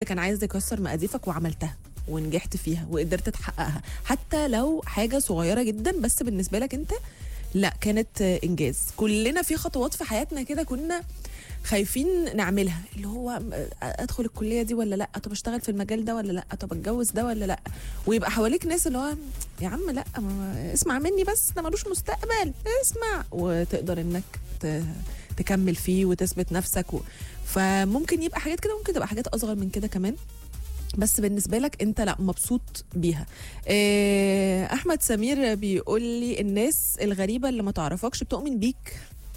كان عايز يكسر مقاديفك وعملتها ونجحت فيها وقدرت تحققها حتى لو حاجه صغيره جدا بس بالنسبه لك انت لا كانت آه، انجاز كلنا في خطوات في حياتنا كده كنا خايفين نعملها اللي هو آه، ادخل الكليه دي ولا لا طب اشتغل في المجال ده ولا لا طب اتجوز ده ولا لا ويبقى حواليك ناس اللي هو يا عم لا ما- اسمع مني بس ده ملوش مستقبل اسمع وتقدر انك ت- تكمل فيه وتثبت نفسك و... فممكن يبقى حاجات كده ممكن تبقى حاجات اصغر من كده كمان بس بالنسبه لك انت لا مبسوط بيها إيه احمد سمير بيقول لي الناس الغريبه اللي ما تعرفكش بتؤمن بيك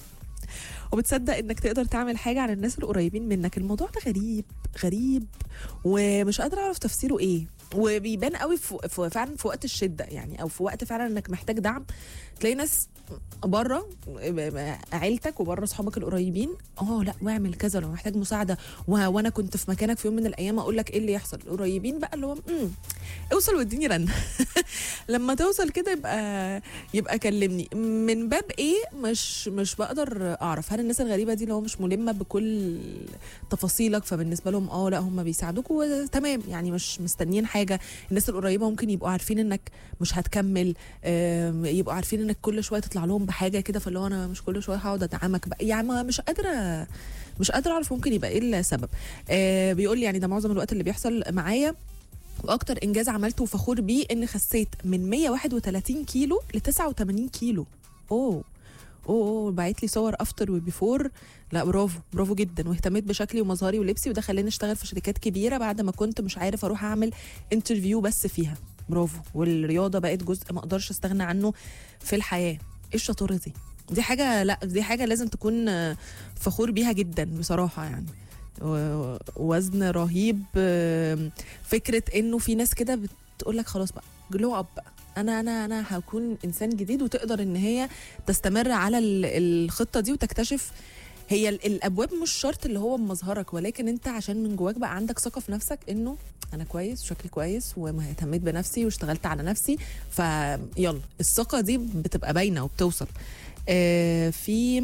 وبتصدق انك تقدر تعمل حاجه على الناس القريبين منك الموضوع ده غريب غريب ومش قادره اعرف تفسيره ايه وبيبان قوي في في- فعلا في وقت الشده يعني او في وقت فعلا انك محتاج دعم تلاقي ناس بره عيلتك وبره اصحابك القريبين اه لا واعمل كذا لو محتاج مساعده و... وانا كنت في مكانك في يوم من الايام اقول لك ايه اللي يحصل القريبين بقى اللي هو امم اوصل واديني رن لما توصل كده يبقى يبقى كلمني من باب ايه مش مش بقدر اعرف هل الناس الغريبه دي اللي هو مش ملمه بكل تفاصيلك فبالنسبه لهم اه لا هم بيساعدوك وتمام يعني مش مستنيين حاجه الناس القريبه ممكن يبقوا عارفين انك مش هتكمل آم، يبقوا عارفين انك كل شويه تطلع لهم بحاجه كده فاللي هو انا مش كل شويه هقعد ادعمك بقى يعني ما- مش قادره مش قادره اعرف ممكن يبقى ايه السبب آه بيقول لي يعني ده معظم الوقت اللي بيحصل معايا واكتر انجاز عملته وفخور بيه اني خسيت من 131 كيلو ل 89 كيلو اوه اوه اوه بعت لي صور افتر وبيفور لا برافو برافو جدا واهتميت بشكلي ومظهري ولبسي وده خلاني اشتغل في شركات كبيره بعد ما كنت مش عارف اروح اعمل انترفيو بس فيها برافو والرياضه بقت جزء ما اقدرش استغنى عنه في الحياه ايه الشطاره دي دي حاجه لا دي حاجه لازم تكون آه، فخور بيها جدا بصراحه يعني و- وزن رهيب آم، فكره انه في ناس كده بتقول لك خلاص بقى جلو اب بقى انا انا انا هكون انسان جديد وتقدر ان هي تستمر على ال- الخطه دي وتكتشف هي ال- الابواب مش شرط اللي هو بمظهرك ولكن انت عشان من جواك بقى عندك ثقه في نفسك انه انا كويس وشكلي كويس واهتميت بنفسي واشتغلت على نفسي فيلا الثقه دي بتبقى باينه وبتوصل آه في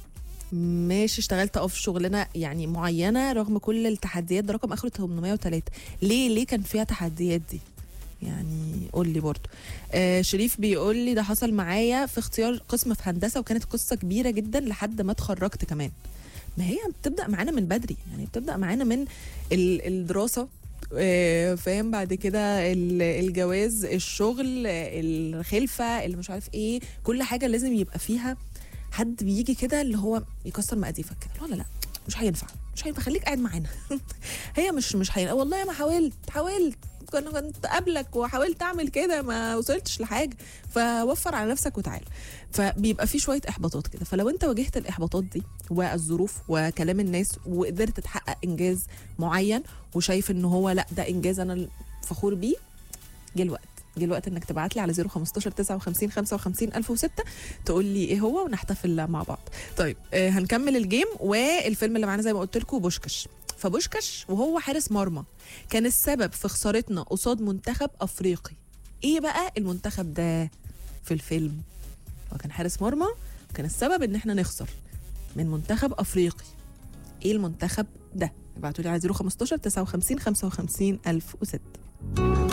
ماشي اشتغلت اه في شغلانه يعني معينه رغم كل التحديات ده رقم اخره 803 ليه ليه كان فيها تحديات دي يعني قول لي برضه آه شريف بيقول لي ده حصل معايا في اختيار قسم في هندسه وكانت قصه كبيره جدا لحد ما اتخرجت كمان ما هي بتبدا معانا من بدري يعني بتبدا معانا من ال- الدراسه آه، فاهم بعد كده ال- الجواز الشغل آه، الخلفه اللي مش عارف ايه كل حاجه لازم يبقى فيها حد بيجي كده اللي هو يكسر مقاديفك كده لا لا لا مش هينفع مش هينفع خليك قاعد معانا هي مش مش هينفع والله ما حاولت حاولت كنت كنت قبلك وحاولت اعمل كده ما وصلتش لحاجه فوفر على نفسك وتعال فبيبقى في شويه احباطات كده فلو انت واجهت الاحباطات دي والظروف وكلام الناس وقدرت تحقق انجاز معين وشايف ان هو لا ده انجاز انا فخور بيه جه الوقت جه الوقت انك تبعت لي على 015 59 55 1006 تقول لي ايه هو ونحتفل مع بعض طيب آه هنكمل الجيم والفيلم اللي معانا زي ما قلت لكم بوشكش فبوشكش وهو حارس مرمى كان السبب في خسارتنا قصاد منتخب افريقي ايه بقى المنتخب ده في الفيلم هو كان حارس مرمى وكان السبب ان احنا نخسر من منتخب افريقي ايه المنتخب ده ابعتوا لي على 015 59 55 1006